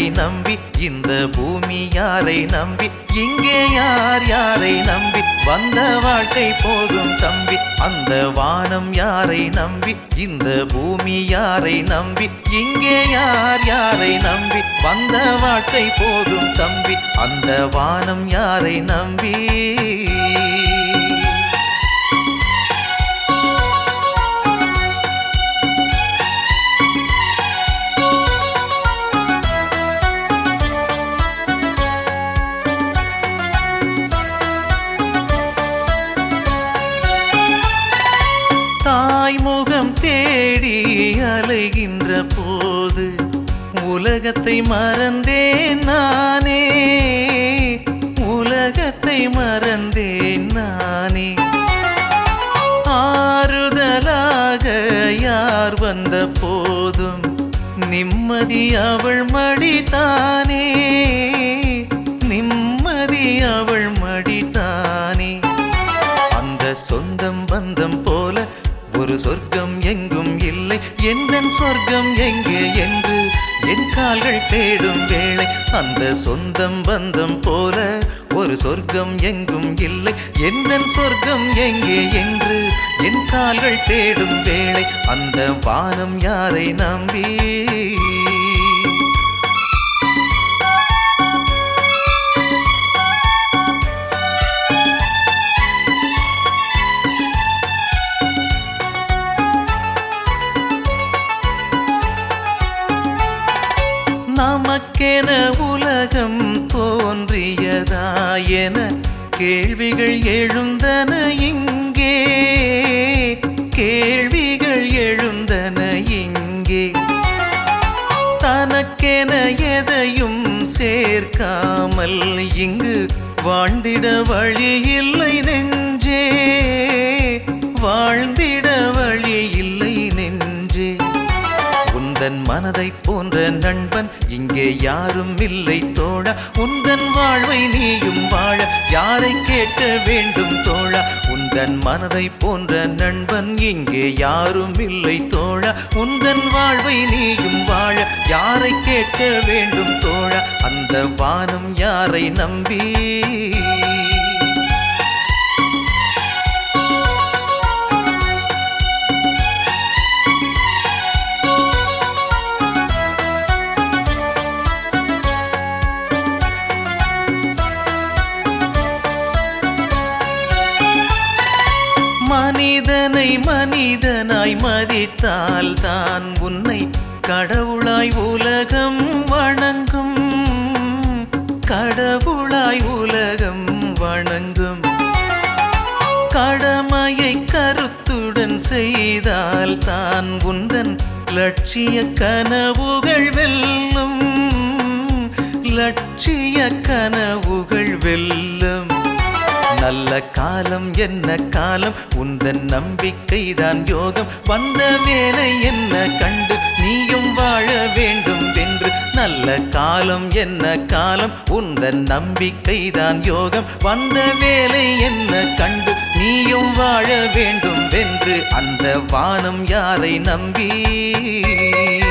நம்பி இந்த பூமி யாரை நம்பி இங்கே யார் யாரை நம்பி வந்த வாழ்க்கை போகும் தம்பி அந்த வானம் யாரை நம்பி இந்த பூமி யாரை நம்பி இங்கே யார் யாரை நம்பி வந்த வாழ்க்கை போகும் தம்பி அந்த வானம் யாரை நம்பி தாய்முகம் தேடி அலைகின்ற போது உலகத்தை மறந்தேன் நானே உலகத்தை மறந்தேன் நானே ஆறுதலாக யார் வந்த போதும் நிம்மதி அவள் மடித்தானே நிம்மதி அவள் மடித்தானே அந்த சொந்தம் பந்தம் போல ஒரு சொர்க்கம் எங்கும் இல்லை எந்த சொர்க்கம் எங்கே என்று என் கால்கள் தேடும் வேளை அந்த சொந்தம் பந்தம் போல ஒரு சொர்க்கம் எங்கும் இல்லை எந்த சொர்க்கம் எங்கே என்று என் கால்கள் தேடும் வேளை அந்த வானம் யாரை நம்பி நமக்கென உலகம் தோன்றியதா என கேள்விகள் எழுந்தன இங்கே கேள்விகள் எழுந்தன இங்கே தனக்கென எதையும் சேர்க்காமல் இங்கு வாழ்ந்திட வழி இல்லை நெஞ்சே வாழ்ந்திட வழி இல்லை நெஞ்சே உந்தன் மனதை போன்ற நண்பன் இங்கே யாரும் இல்லை தோழா உந்தன் வாழ்வை நீயும் வாழ யாரை கேட்க வேண்டும் தோழா உந்தன் மனதை போன்ற நண்பன் இங்கே யாரும் இல்லை தோழா உந்தன் வாழ்வை நீயும் வாழ யாரை கேட்க வேண்டும் தோழா அந்த வானம் யாரை நம்பி மனிதனை மனிதனாய் மதித்தால் தான் உன்னை கடவுளாய் உலகம் வணங்கும் கடவுளாய் உலகம் வணங்கும் கடமையை கருத்துடன் செய்தால் தான் உந்தன் லட்சிய கனவுகள் வெல்லும் லட்சிய கனவுகள் வெல்லும் நல்ல காலம் என்ன காலம் உந்தன் நம்பிக்கைதான் யோகம் வந்த வேலை என்ன கண்டு நீயும் வாழ வேண்டும் என்று நல்ல காலம் என்ன காலம் உந்தன் நம்பிக்கைதான் யோகம் வந்த வேலை என்ன கண்டு நீயும் வாழ வேண்டும் வென்று அந்த வானம் யாரை நம்பி